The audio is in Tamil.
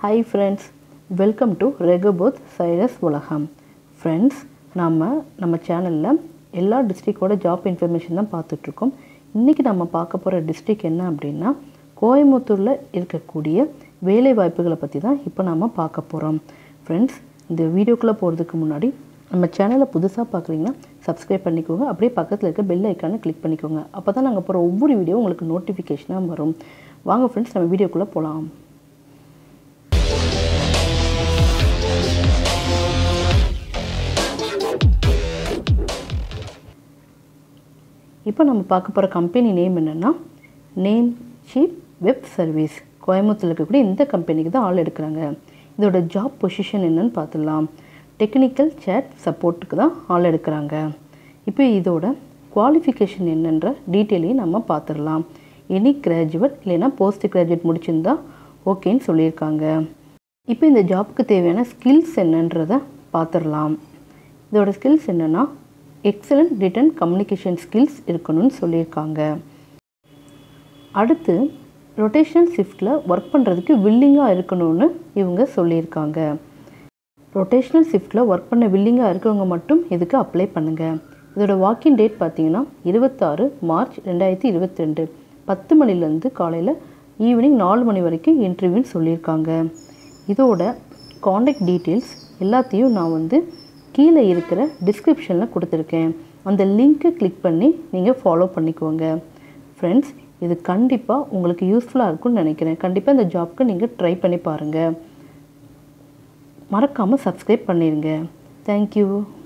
hi friends welcome to Rehoboth Cyrus உலகம் ஃப்ரெண்ட்ஸ் நம்ம நம்ம சேனலில் எல்லா டிஸ்ட்ரிக்டோட ஜாப் இன்ஃபர்மேஷன் தான் பார்த்துட்ருக்கோம் இன்றைக்கி நம்ம பார்க்க போகிற டிஸ்ட்ரிக் என்ன அப்படின்னா கோயம்புத்தூரில் இருக்கக்கூடிய வேலை வாய்ப்புகளை பற்றி தான் இப்போ நம்ம பார்க்க போகிறோம் ஃப்ரெண்ட்ஸ் இந்த வீடியோக்குள்ளே போகிறதுக்கு முன்னாடி நம்ம சேனலை புதுசாக பார்க்குறீங்கன்னா சப்ஸ்கிரைப் பண்ணிக்கோங்க அப்படியே பக்கத்தில் இருக்க பெல் ஐக்கானை கிளிக் பண்ணிக்கோங்க அப்போ தான் நாங்கள் போகிற ஒவ்வொரு வீடியோ உங்களுக்கு நோட்டிஃபிகேஷனாக வரும் வாங்க ஃப்ரெண்ட்ஸ் நம்ம வீடியோக்குள்ளே போகலாம் இப்போ நம்ம பார்க்க போகிற கம்பெனி நேம் என்னென்னா நேம் சீப் வெப் சர்வீஸ் கோயம்புத்தூரில் இருக்கக்கூடிய இந்த கம்பெனிக்கு தான் ஆள் எடுக்கிறாங்க இதோட ஜாப் பொசிஷன் என்னன்னு பார்த்துடலாம் டெக்னிக்கல் சேட் சப்போர்ட்டுக்கு தான் ஆள் எடுக்கிறாங்க இப்போ இதோட குவாலிஃபிகேஷன் என்னன்ற டீட்டெயிலையும் நம்ம பார்த்துடலாம் எனி கிராஜுவேட் இல்லைன்னா போஸ்ட் கிராஜுவேட் முடிச்சிருந்தா ஓகேன்னு சொல்லியிருக்காங்க இப்போ இந்த ஜாப்புக்கு தேவையான ஸ்கில்ஸ் என்னன்றதை பார்த்துடலாம் இதோட ஸ்கில்ஸ் என்னென்னா எக்ஸலண்ட் ரிட்டன் கம்யூனிகேஷன் ஸ்கில்ஸ் இருக்கணும்னு சொல்லியிருக்காங்க அடுத்து ரொட்டேஷனல் ஷிஃப்ட்டில் ஒர்க் பண்ணுறதுக்கு வில்லிங்காக இருக்கணும்னு இவங்க சொல்லியிருக்காங்க ரொட்டேஷனல் ஷிஃப்ட்டில் ஒர்க் பண்ண வில்லிங்காக இருக்கிறவங்க மட்டும் இதுக்கு அப்ளை பண்ணுங்கள் இதோட வாக்கிங் டேட் பார்த்தீங்கன்னா இருபத்தாறு மார்ச் ரெண்டாயிரத்தி இருபத்தி ரெண்டு பத்து மணிலேருந்து காலையில் ஈவினிங் நாலு மணி வரைக்கும் இன்டர்வியூன்னு சொல்லியிருக்காங்க இதோட காண்டாக்ட் டீட்டெயில்ஸ் எல்லாத்தையும் நான் வந்து கீழே இருக்கிற டிஸ்கிரிப்ஷனில் கொடுத்துருக்கேன் அந்த லிங்க்கை கிளிக் பண்ணி நீங்கள் ஃபாலோ பண்ணிக்கோங்க ஃப்ரெண்ட்ஸ் இது கண்டிப்பாக உங்களுக்கு யூஸ்ஃபுல்லாக இருக்கும்னு நினைக்கிறேன் கண்டிப்பாக இந்த ஜாப்க்கு நீங்கள் ட்ரை பண்ணி பாருங்கள் மறக்காமல் சப்ஸ்கிரைப் பண்ணிடுங்க தேங்க்யூ